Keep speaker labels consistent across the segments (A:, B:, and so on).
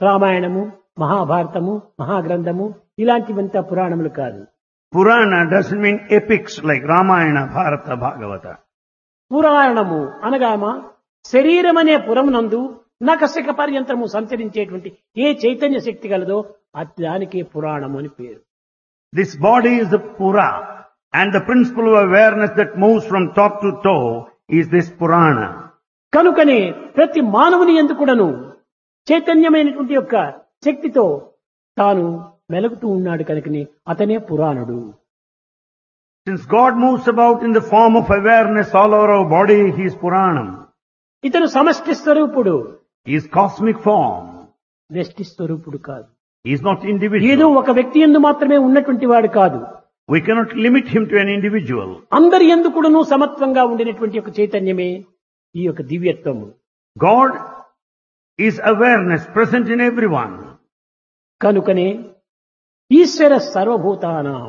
A: రామాయణము మహాభారతము మహాగ్రంథము ఇలాంటివంతా పురాణములు కాదు
B: Purana doesn't mean epics like Ramayana, Bharata, Bhagavata.
A: పురాణము అనగామ శరీరం అనే పురమునందు నకశక పర్యంతము సంచరించేటువంటి ఏ చైతన్య శక్తి కలదో అది దానికే పురాణము అని పేరు
B: This body is the Pura and the principle of awareness that moves from top to toe is this Purana.
A: కనుకనే ప్రతి మానవుని ఎందుకుడను చైతన్యమైనటువంటి యొక్క శక్తితో తాను మెలుగుతూ ఉన్నాడు కనుకని అతనే పురాణుడు
B: Since God moves about in the form of awareness all over our body, He is Puranam.
A: ఇతను సమష్టి స్వరూపుడు
B: He is cosmic form.
A: వ్యష్టి స్వరూపుడు కాదు
B: He is not
A: ఏదో
B: individual.
A: ఒక వ్యక్తి ఎందు మాత్రమే ఉన్నటువంటి వాడు కాదు
B: We cannot limit Him to an individual.
A: అందరి ఎందుకుడును సమత్వంగా ఉండినటువంటి ఒక చైతన్యమే ఈ యొక్క దివ్యత్వము
B: God is awareness present in everyone.
A: కనుకనే ఈశ్వర సర్వభూతానాం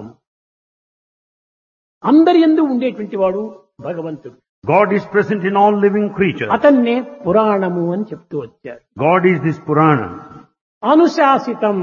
A: అందరి ఎందు ఉండేటువంటి వాడు భగవంతుడు
B: God is present in all living creatures.
A: అతన్నే పురాణము అని చెప్తూ వచ్చారు
B: God is this Purana.
A: అనుశాసితం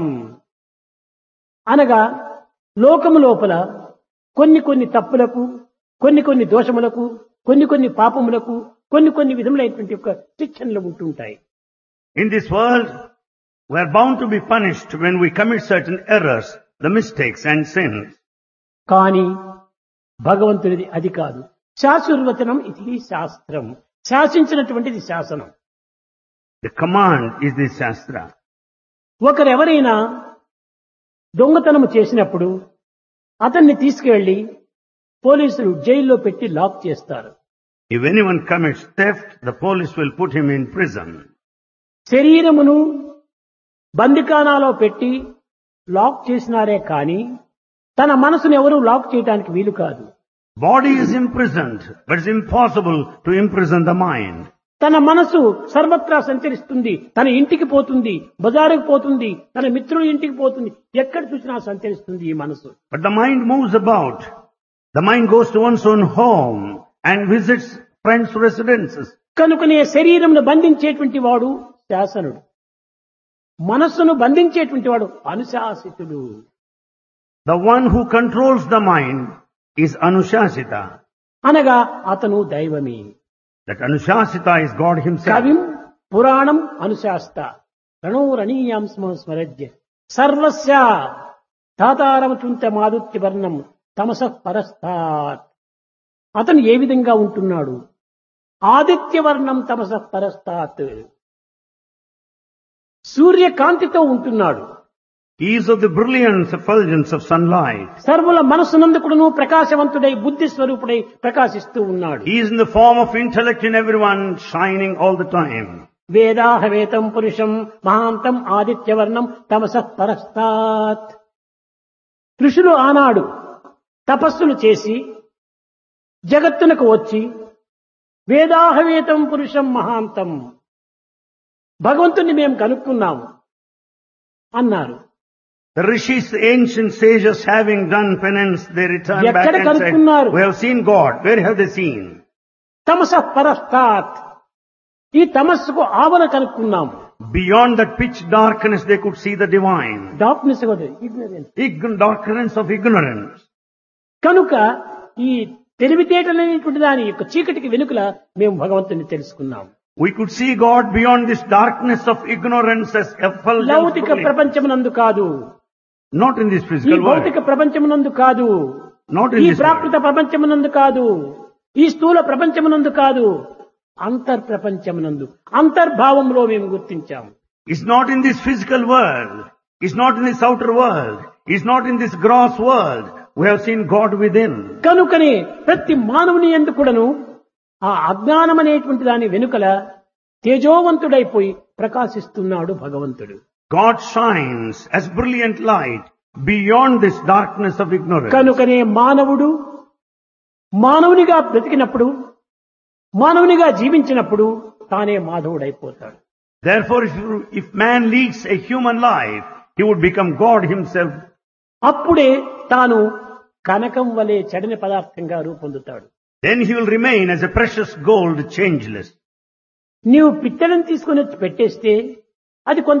A: అనగా లోకము లోపల కొన్ని కొన్ని తప్పులకు కొన్ని కొన్ని దోషములకు కొన్ని కొన్ని పాపములకు కొన్ని కొన్ని విధములైనటువంటి యొక్క శిక్షణలు ఉంటుంటాయి
B: In this world, we are bound to be punished when we commit certain errors, the mistakes and sins.
A: కానీ భగవంతుడిది అది కాదు శాశ్వతవచనం ఇది శాస్త్రం శాసించినటువంటిది శాసనం
B: The command is this Shastra.
A: ఒకరెవరైనా దొంగతనము చేసినప్పుడు అతన్ని తీసుకువెళ్లి పోలీసులు జైల్లో పెట్టి లాక్ చేస్తారు
B: If anyone commits theft, the police will put him in prison.
A: శరీరమును బందికానాలో పెట్టి లాక్ చేసినారే కానీ తన మనసును ఎవరూ లాక్ చేయడానికి వీలు కాదు
B: Body is imprisoned, but it's impossible to imprison the mind.
A: తన మనసు సర్వత్రా సంచరిస్తుంది తన ఇంటికి పోతుంది బజారుకు పోతుంది తన మిత్రుల ఇంటికి పోతుంది ఎక్కడ చూసినా సంచరిస్తుంది ఈ మనసు
B: But the mind moves about. The mind goes to one's own home and visits friends' residences.
A: కనుకనే శరీరంను బంధించేటువంటి వాడు శాసనుడు మనస్సును బంధించేటువంటి వాడు అనుశాసితుడు
B: The one who controls the mind is Anushasita.
A: అనగా అతను దైవమే
B: That Anushasita is God himself.
A: కవిం పురాణం అనుశాస్త రణోరణీయాం స్మ స్మరజ్య సర్వస్య తాతారమచుంత మాదుత్య వర్ణం తమస పరస్తాత్ అతను ఏ విధంగా ఉంటున్నాడు ఆదిత్యవర్ణం తమస పరస్తాత్ సూర్యకాంతితో ఉంటున్నాడు
B: He is of the brilliance, effulgence of sunlight.
A: సర్వుల మనస్సునందుకుడును ప్రకాశవంతుడై బుద్ధి స్వరూపుడై ప్రకాశిస్తూ ఉన్నాడు
B: He is in the form of intellect in everyone, shining all the time.
A: వేదాహవేతం పురుషం మహాంతం ఆదిత్యవర్ణం తమస పరస్తాత్ ఋషులు ఆనాడు తపస్సులు చేసి జగత్తునకు వచ్చి వేదాహవేతం పురుషం మహాంతం భగవంతుని మేము కనుక్కున్నాము అన్నారు
B: The rishis, the ancient sages having done penance, they returned back
A: ఎక్కడ
B: and said,
A: కనుక్కున్నారు?
B: we have seen God. Where have they seen?
A: తమస పరస్తాత్ ఈ తమస్సుకు ఆవల కనుక్కున్నాము
B: Beyond that pitch darkness, they could see the divine.
A: Darkness ignorance
B: Ign- darkness of ignorance.
A: కనుక ఈ తెలివితేటలనేటువంటి దాని యొక్క చీకటికి వెనుకల మేము భగవంతుని తెలుసుకున్నాం
B: We could see God beyond this darkness of ignorance as effulgence.
A: లౌకిక
B: brilliance.
A: ప్రపంచమునందు కాదు
B: Not in this
A: ఈ
B: physical
A: భౌతిక
B: world.
A: ప్రపంచమునందు కాదు
B: Not in
A: ఈ
B: this
A: ప్రాకృత
B: world.
A: ప్రపంచమునందు కాదు ఈ స్థూల ప్రపంచమునందు కాదు అంతర్ ప్రపంచమునందు అంతర్భావంలో మేము గుర్తించాము
B: It's not in this physical world. It's not in this outer world. It's not in this gross world. We have seen God within.
A: కనుకనే ప్రతి మానవుని ఎందు కూడాను ఆ అజ్ఞానం అనేటువంటి దాని వెనుకల తేజోవంతుడైపోయి ప్రకాశిస్తున్నాడు భగవంతుడు
B: God shines as brilliant light beyond this darkness of ignorance.
A: కనుకనే మానవుడు మానవునిగా బ్రతికినప్పుడు మానవునిగా జీవించినప్పుడు తానే మాధవుడైపోతాడు
B: Therefore, if, you- if man leads a human life, he would become God himself.
A: అప్పుడే తాను కనకం వలె చెడని పదార్థంగా రూపొందుతాడు
B: Then he will remain as a precious gold, changeless.
A: నీవు పిత్తడిని తీసుకుని వచ్చి పెట్టేస్తే అది కొంత